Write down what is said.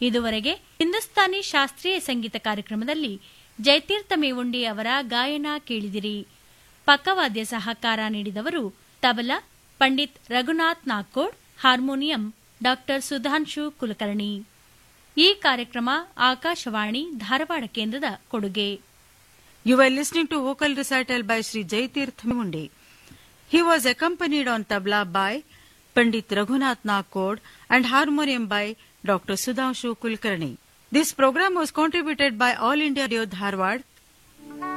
ಇದುವರೆಗೆ ಹಿಂದೂಸ್ತಾನಿ ಶಾಸ್ತ್ರೀಯ ಸಂಗೀತ ಕಾರ್ಯಕ್ರಮದಲ್ಲಿ ಜಯತೀರ್ಥ ಮೇವುಂಡಿ ಅವರ ಗಾಯನ ಕೇಳಿದಿರಿ ಪಕ್ಕವಾದ್ಯ ಸಹಕಾರ ನೀಡಿದವರು ತಬಲಾ ಪಂಡಿತ್ ರಘುನಾಥ್ ನಾಗ್ಕೋಡ್ ಹಾರ್ಮೋನಿಯಂ ಡಾ ಸುಧಾಂಶು ಕುಲಕರ್ಣಿ ಈ ಕಾರ್ಯಕ್ರಮ ಆಕಾಶವಾಣಿ ಧಾರವಾಡ ಕೇಂದ್ರದ ಕೊಡುಗೆ You were listening to vocal recital by Sri Jaitirth Mundi. He was accompanied on tabla by Pandit Raghunath Nakod and harmonium by Dr. Sudhanshu Kulkarni. This program was contributed by All India Radio Dharwad